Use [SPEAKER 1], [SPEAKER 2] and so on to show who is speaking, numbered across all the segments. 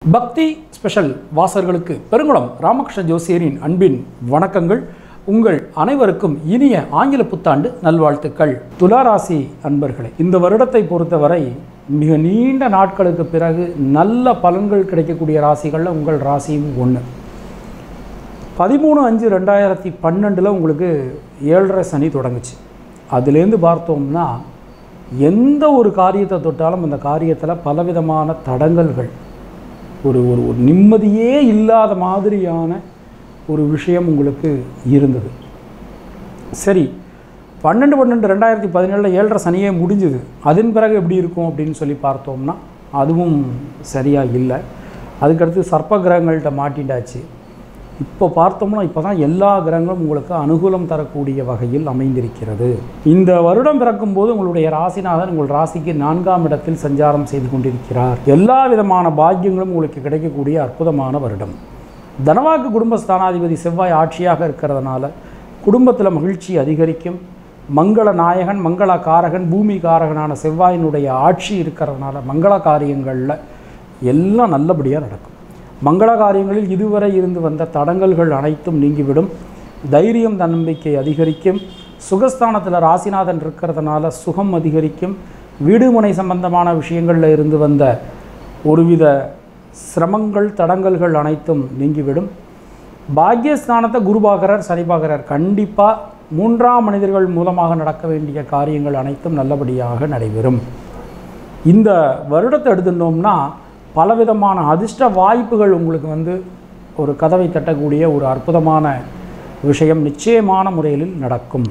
[SPEAKER 1] பக்தி ஸ்பெஷல் வாசகர்களுக்கு பெருங்குளம் ராமகிருஷ்ண ஜோசியரின் அன்பின் வணக்கங்கள் உங்கள் அனைவருக்கும் இனிய ஆங்கில புத்தாண்டு நல்வாழ்த்துக்கள் துளாராசி அன்பர்களே இந்த வருடத்தை பொறுத்தவரை மிக நீண்ட நாட்களுக்கு பிறகு நல்ல பலன்கள் கிடைக்கக்கூடிய ராசிகளில் உங்கள் ராசியும் ஒன்று பதிமூணு அஞ்சு ரெண்டாயிரத்தி பன்னெண்டில் உங்களுக்கு ஏழரை சனி தொடங்குச்சு அதுலேருந்து பார்த்தோம்னா எந்த ஒரு காரியத்தை தொட்டாலும் அந்த காரியத்தில் பலவிதமான தடங்கல்கள் ஒரு ஒரு ஒரு நிம்மதியே இல்லாத மாதிரியான ஒரு விஷயம் உங்களுக்கு இருந்தது சரி பன்னெண்டு பன்னெண்டு ரெண்டாயிரத்தி பதினேழில் ஏழரை சனியே முடிஞ்சுது அதன் பிறகு எப்படி இருக்கும் அப்படின்னு சொல்லி பார்த்தோம்னா அதுவும் சரியாக இல்லை அதுக்கடுத்து சர்ப்ப கிரகங்கள்கிட்ட மாட்டிட்டாச்சு இப்போ பார்த்தோம்னா இப்போ தான் எல்லா கிரகங்களும் உங்களுக்கு அனுகூலம் தரக்கூடிய வகையில் அமைந்திருக்கிறது இந்த வருடம் பிறக்கும்போது உங்களுடைய ராசிநாதன் உங்கள் ராசிக்கு நான்காம் இடத்தில் சஞ்சாரம் செய்து கொண்டிருக்கிறார் எல்லா விதமான பாக்கியங்களும் உங்களுக்கு கிடைக்கக்கூடிய அற்புதமான வருடம் தனவாக்கு குடும்ப ஸ்தானாதிபதி செவ்வாய் ஆட்சியாக இருக்கிறதுனால குடும்பத்தில் மகிழ்ச்சி அதிகரிக்கும் மங்கள நாயகன் மங்கள காரகன் பூமி காரகனான செவ்வாயினுடைய ஆட்சி இருக்கிறதுனால மங்கள காரியங்களில் எல்லாம் நல்லபடியாக நடக்கும் மங்கள காரியங்களில் இதுவரை இருந்து வந்த தடங்கல்கள் அனைத்தும் நீங்கிவிடும் தைரியம் தன்னம்பிக்கை அதிகரிக்கும் சுகஸ்தானத்தில் ராசிநாதன் இருக்கிறதுனால சுகம் அதிகரிக்கும் வீடுமனை சம்பந்தமான விஷயங்களில் இருந்து வந்த ஒருவித சிரமங்கள் தடங்கல்கள் அனைத்தும் நீங்கிவிடும் பாக்யஸ்தானத்தை குரு பார்க்குறார் சனி பார்க்குறார் கண்டிப்பாக மூன்றாம் மனிதர்கள் மூலமாக நடக்க வேண்டிய காரியங்கள் அனைத்தும் நல்லபடியாக நடைபெறும் இந்த வருடத்தை எடுத்துட்டோம்னா பலவிதமான அதிர்ஷ்ட வாய்ப்புகள் உங்களுக்கு வந்து ஒரு கதவை தட்டக்கூடிய ஒரு அற்புதமான விஷயம் நிச்சயமான முறையில் நடக்கும்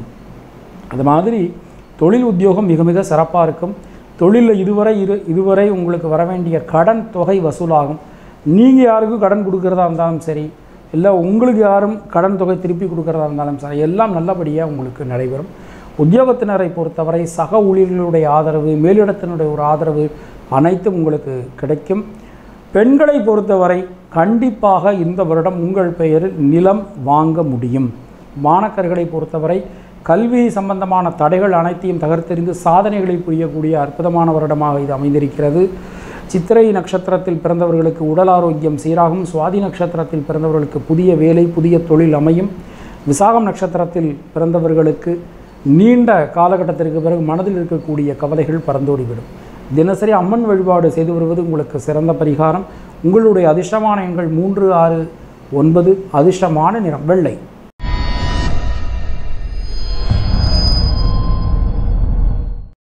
[SPEAKER 1] அது மாதிரி தொழில் உத்தியோகம் மிக மிக சிறப்பாக இருக்கும் தொழிலில் இதுவரை இரு இதுவரை உங்களுக்கு வர வேண்டிய கடன் தொகை வசூலாகும் நீங்கள் யாருக்கும் கடன் கொடுக்குறதா இருந்தாலும் சரி இல்லை உங்களுக்கு யாரும் கடன் தொகை திருப்பி கொடுக்குறதா இருந்தாலும் சரி எல்லாம் நல்லபடியாக உங்களுக்கு நடைபெறும் உத்தியோகத்தினரை பொறுத்தவரை சக ஊழியர்களுடைய ஆதரவு மேலிடத்தினுடைய ஒரு ஆதரவு அனைத்தும் உங்களுக்கு கிடைக்கும் பெண்களை பொறுத்தவரை கண்டிப்பாக இந்த வருடம் உங்கள் பெயரில் நிலம் வாங்க முடியும் மாணக்கர்களை பொறுத்தவரை கல்வி சம்பந்தமான தடைகள் அனைத்தையும் தகர்த்தெறிந்து சாதனைகளை புரியக்கூடிய அற்புதமான வருடமாக இது அமைந்திருக்கிறது சித்திரை நட்சத்திரத்தில் பிறந்தவர்களுக்கு உடல் ஆரோக்கியம் சீராகும் சுவாதி நட்சத்திரத்தில் பிறந்தவர்களுக்கு புதிய வேலை புதிய தொழில் அமையும் விசாகம் நட்சத்திரத்தில் பிறந்தவர்களுக்கு நீண்ட காலகட்டத்திற்கு பிறகு மனதில் இருக்கக்கூடிய கவலைகள் பறந்தோடிவிடும் தினசரி அம்மன் வழிபாடு செய்து வருவது உங்களுக்கு சிறந்த பரிகாரம் உங்களுடைய அதிர்ஷ்டமான எண்கள் மூன்று ஆறு ஒன்பது அதிர்ஷ்டமான நிறம் வெள்ளை